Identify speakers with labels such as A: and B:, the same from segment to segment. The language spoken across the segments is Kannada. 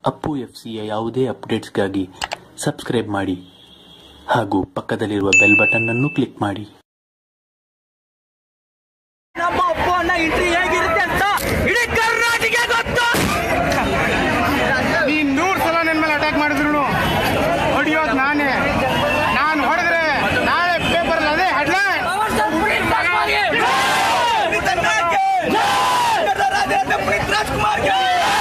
A: ಅಪ್ಪು ಎಫ್ ಸಿಯ ಯಾವುದೇ ಅಪ್ಡೇಟ್ಸ್ಗಾಗಿ ಸಬ್ಸ್ಕ್ರೈಬ್ ಮಾಡಿ ಹಾಗೂ ಪಕ್ಕದಲ್ಲಿರುವ ಬೆಲ್ ಬಟನ್ ಅನ್ನು ಕ್ಲಿಕ್ ಮಾಡಿ
B: ನಮ್ಮ ಅಪ್ಪು ಅಣ್ಣ ಎಂಟ್ರಿ ಹೇಗಿರುತ್ತೆ ಅಂತ ಇಡೀ ಕರ್ನಾಟಕ ಗೊತ್ತು
C: ನೀನ್ ನೂರ್ ಸಲ ನನ್ನ ಮೇಲೆ ಅಟ್ಯಾಕ್ ಮಾಡಿದ್ರು ಹೊಡಿಯೋದು ನಾನೇ ನಾನು ಹೊಡೆದ್ರೆ ನಾಳೆ ಪೇಪರ್ ಅದೇ ಹೆಡ್ಲೈನ್
B: ಪುನೀತ್ ರಾಜ್ಕುಮಾರ್ಗೆ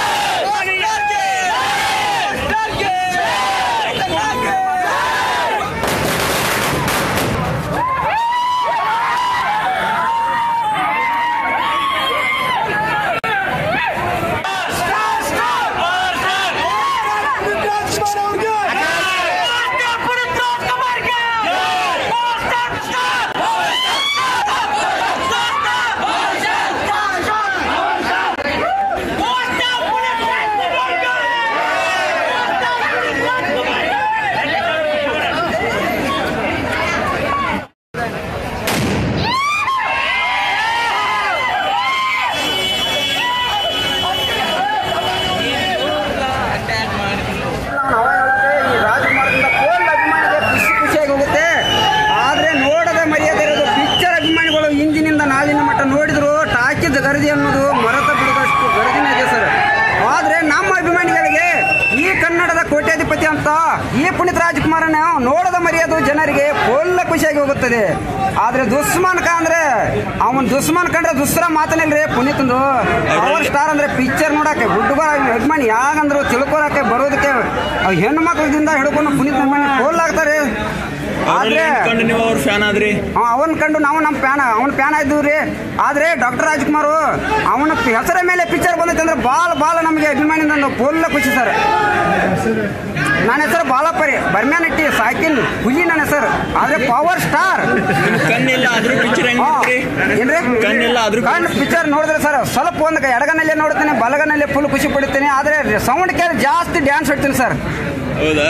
D: ನಾವು ಹೇಳೋದು ಈ ರಾಜ್ಕುಮಾರದಿಂದ ಕೋಲ್ಡ್ ಅಭಿಮಾನಿಗೆ ಖುಷಿ ಖುಷಿಯಾಗಿ ಹೋಗುತ್ತೆ ಆದರೆ ನೋಡದ ಮರ್ಯಾದೆ ಇರೋದು ಪಿಕ್ಚರ್ ಅಭಿಮಾನಿಗಳು ಇಂದಿನಿಂದ ನಾಳಿನ ಮಟ್ಟ ನೋಡಿದ್ರು ಟಾಕಿದ ಗರದಿ ಅನ್ನೋದು ಮರೆತ ಬಿಡದಷ್ಟು ಗರದಿನೇ ಇದೆ ಸರ್ ಆದರೆ ನಮ್ಮ ಅಭಿಮಾನಿಗಳಿಗೆ ಈ ಕನ್ನಡದ ಕೋಟ್ಯಾಧಿಪತಿ ಅಂತ ಈ ಪುನೀತ್ ರಾಜ್ಕುಮಾರನ ನೋಡದ ಮರ್ಯಾದೆ ಜನರಿಗೆ ಫುಲ್ ಖುಷಿಯಾಗಿ ಹೋಗುತ್ತದೆ ಆದರೆ ದುಸ್ಮಾನ್ ಖಾನ್ ಅಂದ್ರೆ ಅವನ್ ದುಸ್ಮಾನ್ ಕಂಡ್ರೆ ದುಸ್ರ ಮಾತನಿಲ್ರಿ ಪುನೀತ್ಂದು ಪವರ್ ಸ್ಟಾರ್ ಅಂದ್ರೆ ಪಿಕ್ಚರ್ ನೋಡಕ್ಕೆ ಹುಡುಗ ಅಭಿಮಾನಿ ಯಾಗಂದ್ರು ತಿಳ್ಕೊಳಕ್ಕೆ ಬರೋದಕ್ಕೆ ಅವ್ ಹೆಣ್ಣು ಮಕ್ಕಳಿಂದ ಹಿಡ್ಕೊಂಡು ಪುನೀತ್ ಅಭಿಮಾನಿ ಫೋಲ್ ಆಗ್ತಾರೆ ಆದ್ರೆ
B: ನೀವು ಅವ್ರ ಫ್ಯಾನ್ ಆದ್ರಿ
D: ಅವನ್ ಕಂಡು ನಾವು ನಮ್ಮ ಪ್ಯಾನ್ ಅವನ ಪ್ಯಾನ್ ಆಗಿದ್ದೀವ್ರಿ ಆದ್ರೆ ಡಾಕ್ಟರ್ ರಾಜ್ಕುಮಾರ್ ಅವನ ಹೆಸರ ಮೇಲೆ ಪಿಕ್ಚರ್ ಬಂದೈತೆ ಅಂದ್ರೆ ಬಾಳ ಬಾಳ ನಮಗೆ ಅಭಿಮಾನಿಯಿಂದ ಫುಲ್ ಖುಷಿ ಸರ್ ನನ್ನ ಹೆಸರು ಬಾಲಪ್ಪ ರೀ ಬರ್ಮ್ಯಾನಟ್ಟಿ ಸಾಕಿನ್ ಹುಲಿ ನನ್ನ ಹೆಸರು ಆದ್ರೆ ಪವರ್ ಸ್ಟಾರ್
B: ಕಣ್ಣಿಲ್ಲ ಆದ್ರೂ ಪಿಕ್ಚರ್ ಹೆಂಗ್ ನೋಡ್ರಿ
D: ಏನ್ರಿ
B: ಕಣ್ಣಿಲ್ಲ ಆದ್ರೂ
D: ಕಣ್ಣು ಪಿಕ್ಚರ್ ನೋಡಿದ್ರೆ ಸರ್ ಸ್ವಲ್ಪ ಒಂದು ಎಡಗನಲ್ಲೇ ನೋಡ್ತೇನೆ ಬಲಗನಲ್ಲೇ ಫುಲ್ ಖುಷಿ ಪಡುತ್ತೇನೆ ಆದ್ರೆ ಸೌಂಡ್ ಕೇಳಿ ಜಾಸ್ತಿ ಡ್ಯಾನ್ಸ್ ಹೊಡ್ತೀನಿ ಸರ್
B: ಹೌದಾ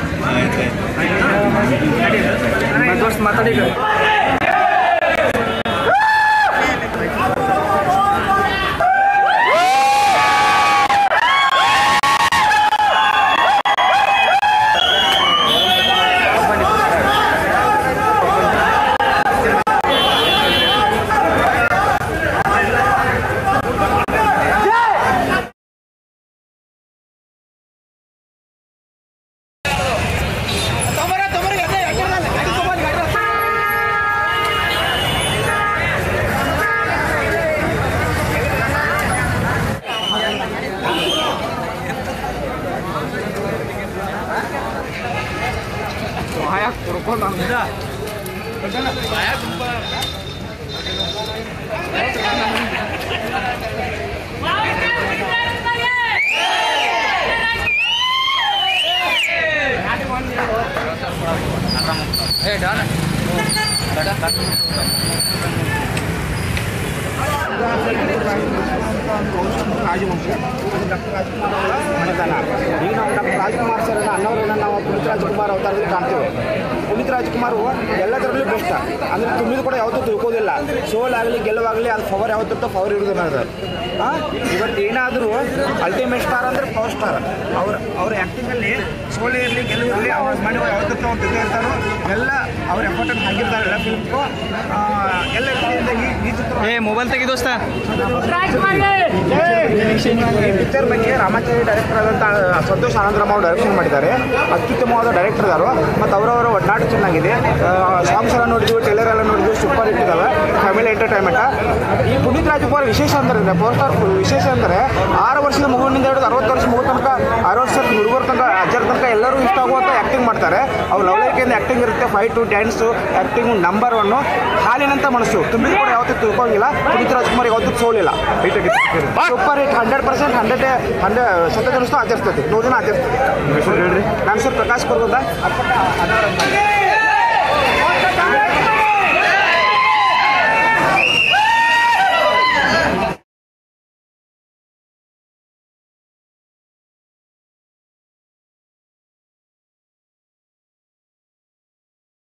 C: ಈಗ ನಾವು ಡಾಕ್ಟರ್ ರಾಜ್ಕುಮಾರ್ ಸರ್ ಅಣ್ಣವರನ್ನ ನಾವು ಪುನೀತ್ ರಾಜ್ಕುಮಾರ್ ಅವತಾರದಲ್ಲಿ ಕಾಣ್ತೇವೆ ಪುನೀತ್ ರಾಜ್ಕುಮಾರ್ ಎಲ್ಲದರಲ್ಲೂ ಬೆಸ್ಟ್ ಅಂದ್ರೆ ತುಂಬಿದ ಕೂಡ ಯಾವತ್ತೂ ತಿಳ್ಕೋದಿಲ್ಲ ಸೋಲ್ ಆಗಲಿ ಗೆಲುವಾಗಲಿ ಅದು ಪವರ್ ಯಾವತ್ತಿರ್ತೋ ಪವರ್ ಇರೋದಿಲ್ಲ ಅದು ಹಾಂ ಇವತ್ತು ಏನಾದರೂ ಅಲ್ಟಿಮೇಟ್ ಸ್ಟಾರ್ ಅಂದ್ರೆ ಪವರ್ ಸ್ಟಾರ್ ಅವ್ರ ಅವ್ರ ಆ್ಯಕ್ಟಿಂಗಲ್ಲಿ ಸೋಲೆ ಇರಲಿ ಗೆಲುವು ಇರಲಿ ಅವ್ರ ಮನೆ ಯಾವತ್ತಿರ್ತೋ ಅವ್ರು ಜೊತೆ ಇರ್ತಾರೋ ಎಲ್ಲ ಅವ್ರ ಎಫರ್ಟನ್ನು ಹಾಕಿರ್ತಾರೆ ಎಲ್ಲ ಫಿಲ್ಮ್ಗೂ ಎಲ್ಲ ರೀತಿಯಿಂದ ಈ ಈ ಚಿತ್ರ
B: ಏ ಮೊಬೈಲ್ ತೆಗಿ ದೋಸ್ತ
C: ಈ ಪಿಕ್ಚರ್ ಬಗ್ಗೆ ರಾಮಾಚಾರಿ ಡೈರೆಕ್ಟರ್ ಆದಂಥ ಸಂತೋಷ್ ಆನಂದರಾಮ್ ಅವರು ಡೈರೆಕ್ಷನ್ ಮಾಡಿದ್ದಾರೆ ಅತ್ಯುತ್ತಮವಾದ ಡೈರೆಕ್ಟರ್ ಇದ್ದಾರೆ ಮತ್ತು ಅವರವರ ಒಡನಾಟ ಚೆನ್ನಾಗಿದೆ ಸಾಂಗ್ಸ್ ಎಲ್ಲ ನೋಡಿದ್ವಿ ಟೈಲರ್ ಎಲ್ಲ ನೋಡಿದ್ವಿ ಸೂಪರ್ ಹಿಟ್ ಇದಾವೆ ಫ್ಯಾಮಿಲಿ ಎಂಟರ್ಟೈನ್ಮೆಂಟ್ ಈ ಪುನೀತ್ ರಾಜ್ಕುಮಾರ್ ವಿಶೇಷ ಅಂದರೆ ಪವರ್ ಸ್ಟಾರ್ ವಿಶೇಷ ಅಂದರೆ ಆರು ವರ್ಷದ ಮಗುವಿನಿಂದ ಹಿಡಿದು ಅರವತ್ತು ವರ್ಷ ಮಗು ತನಕ ಅರವತ್ತು ವರ್ಷದ ಹುಡುಗರ ತನಕ ಅಜ್ಜರ ತನಕ ಎಲ್ಲರೂ ಇಷ್ಟ ಆಗುವಂಥ ಆ್ಯಕ್ಟಿಂಗ್ ಮಾಡ್ತಾರೆ ಅವ್ರು ಲವಲೈಕೆಯಿಂದ ಆ್ಯಕ್ಟಿಂಗ್ ಇರುತ್ತೆ fight dance acting number one ಹಾಲಿನಂತ ಮನಸ್ಸು ತುಂಬಿದ ಕೂಡ ಯಾವತ್ತೂ ತಿಳ್ಕೊಂಗಿಲ್ಲ ಪುನೀತ್ ರಾಜ್ಕುಮಾರ್ ಯಾವತ್ತೂ ಸೋಲಿಲ್ಲ super hit hundred percent hundred hundred ಸತ್ಯ ದಿವಸ ಆಚರಿಸ್ತೈತಿ ನೂರು ಜನ ಆಚರಿಸ್ತೈತಿ ಹೇಳ್ರಿ ನಾನು ಸರ್ ಪ್ರಕಾಶ್ ಬರ್ಬೋದಾ